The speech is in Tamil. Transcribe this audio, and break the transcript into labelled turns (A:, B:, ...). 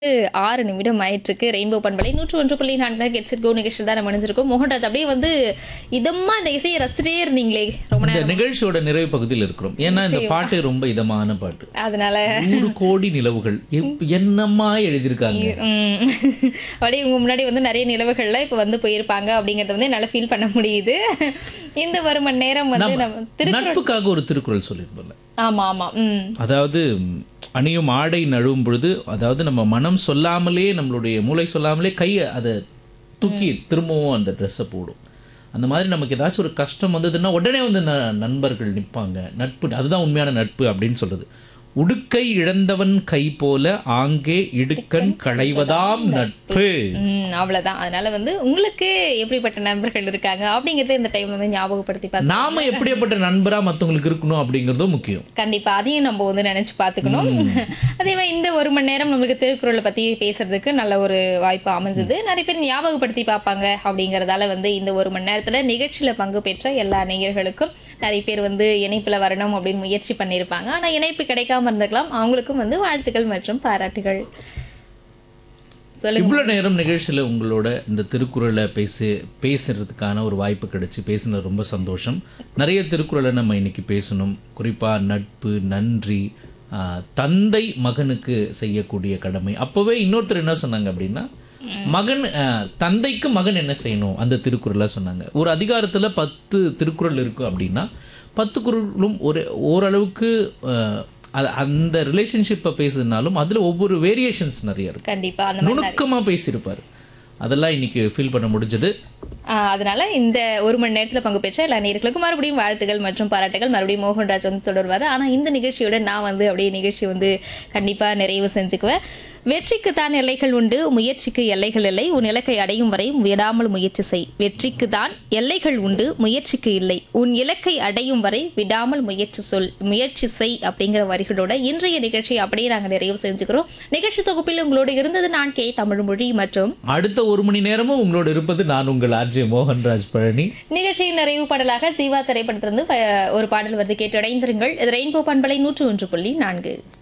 A: ஆறு நிமிடம் ஆயிட்டிருக்கு ரெயின்போ பண்பலை நூற்று ஒன்று புள்ளி நான்கு கெட்ஸ் கோ நிகழ்ச்சியில் தான் நம்ம நினைஞ்சிருக்கோம் மோகன்ராஜ் அப்படியே வந்து இதமா இந்த இசையை ரசிச்சிட்டே இருந்தீங்களே ரொம்ப
B: இந்த
A: நேரம்
B: நிகழ்ச்சியோட நிறைவு பகுதியில் இருக்கிறோம் ஏன்னா இந்த பாட்டு ரொம்ப இதமான பாட்டு
A: அதனால
B: நூறு கோடி நிலவுகள் எப்- என்னம்மா எழுதியிருக்காங்க
A: உம், அப்படியே உங்க முன்னாடி வந்து நிறைய நிலவுகள்லாம் இப்போ வந்து போயிருப்பாங்க அப்படிங்கறத வந்து என்னால ஃபீல் பண்ண முடியுது இந்த ஒரு மணி நேரம் வந்து நம்ம திரு
B: நட்புக்காக ஒரு திருக்குறள் சொல்லியிருப்போம்ல
A: ஆமா ஆமா ம்
B: அதாவது ம், அணியும் ஆடை நழுவும் பொழுது அதாவது நம்ம மனம் சொல்லாமலே நம்மளுடைய மூளை சொல்லாமலே கையை அதை தூக்கி திரும்பவும் அந்த ட்ரெஸ்ஸை போடும் அந்த மாதிரி நமக்கு ஏதாச்சும் ஒரு கஷ்டம் வந்ததுன்னா உடனே வந்து ந- நண்பர்கள் நிற்பாங்க நட்பு அதுதான் உண்மையான நட்பு அப்படின்னு சொல்றது உடுக்கை இழந்தவன் கை போல ஆங்கே இடுக்கண் களைவதாம் நட்பு
A: ம், அவ்வளவுதான் அதனால வந்து உங்களுக்கு எப்படிப்பட்ட நண்பர்கள் இருக்காங்க அப்படிங்கறத இந்த டைம்ல வந்து ஞாபகப்படுத்தி பார்த்து
B: நாம எப்படியாப்பட்ட நண்பரா மத்தவங்களுக்கு இருக்கணும் அப்படிங்கறதும் முக்கியம்
A: கண்டிப்பா அதையும் நம்ம வந்து நினைச்சு பார்த்துக்கணும் அதே மாதிரி இந்த ஒரு மணி நேரம் நம்மளுக்கு திருக்குறளை பத்தி பேசுறதுக்கு நல்ல ஒரு வாய்ப்பு அமைஞ்சது நிறைய பேர் ஞாபகப்படுத்தி பார்ப்பாங்க அப்படிங்கறதால வந்து இந்த ஒரு மணி நேரத்துல நிகழ்ச்சியில பங்கு பெற்ற எல்லா நேயர்களுக்கும் நிறைய பேர் வந்து இணைப்புல வரணும் அப்படின்னு முயற்சி பண்ணியிருப்பாங்க ஆனா இணைப்பு கிடைக்காம இருந்திருக்கலாம் அவங்களுக்கும் வந்து வாழ்த்துக்கள் மற்றும் பாராட்டுகள் சொல்லுங்க
B: இவ்வளவு நேரம் நிகழ்ச்சியில உங்களோட இந்த திருக்குறளை பேசி பேசுறதுக்கான ஒரு வாய்ப்பு கிடைச்சு பேசினது ரொம்ப சந்தோஷம் நிறைய திருக்குறளை நம்ம இன்னைக்கு பேசணும் குறிப்பா நட்பு நன்றி ஆஹ், தந்தை மகனுக்கு செய்யக்கூடிய கடமை அப்பவே இன்னொருத்தர் என்ன சொன்னாங்க அப்படின்னா மகன் ஆஹ், தந்தைக்கு மகன் என்ன செய்யணும் அந்த திருக்குறளை சொன்னாங்க ஒரு அதிகாரத்துல பத்து திருக்குறள் இருக்கு அப்படின்னா பத்து குறளும் ஒரு ஓரளவுக்கு ஆஹ், அது- அந்த ரிலேஷன்ஷிப்பை பேசுனாலும் அதுல ஒவ்வொரு வேரியேஷன்ஸ் நிறைய இருக்கு
A: கண்டிப்பா அந்த மாதிரி
B: நுணுக்கமா பேசியிருப்பாரு அதெல்லாம் இன்னைக்கு ஃபீல் பண்ண முடிஞ்சது
A: ஆஹ் அதனால இந்த ஒரு மணி நேரத்துல பங்கு பெற்ற எல்லா நேர்களுக்கும் மறுபடியும் வாழ்த்துகள் மற்றும் பாராட்டுகள் மறுபடியும் மோகன்ராஜ் வந்து தொடர்வாரு ஆனா இந்த நிகழ்ச்சியோட நான் வந்து அப்படியே நிகழ்ச்சி வந்து கண்டிப்பா நிறைவு செஞ்சுக்குவேன் வெற்றிக்கு தான் எல்லைகள் உண்டு முயற்சிக்கு எல்லைகள் இல்லை உன் இலக்கை அடையும் வரை விடாமல் முயற்சி செய் வெற்றிக்கு தான் எல்லைகள் உண்டு முயற்சிக்கு இல்லை உன் இலக்கை அடையும் வரை விடாமல் முயற்சி சொல் முயற்சி செய் அப்படிங்கிற வரிகளோட இன்றைய நிகழ்ச்சி அப்படியே நாங்க நிறைவு செஞ்சுக்கிறோம் நிகழ்ச்சி தொகுப்பில் உங்களோடு இருந்தது நான் கே தமிழ்மொழி மற்றும்
B: அடுத்த ஒரு மணி நேரமும் உங்களோட இருப்பது நான் உங்கள் ஆர்ஜே மோகன்ராஜ் பழனி
A: நிகழ்ச்சியின் நிறைவு பாடலாக ஜீவா திரைப்படத்திலிருந்து ப- ஒரு பாடல் வந்து கேட்டு அடைந்திருங்கள் இது ரெயின்போ பண்பலை நூற்று ஒன்று புள்ளி நான்கு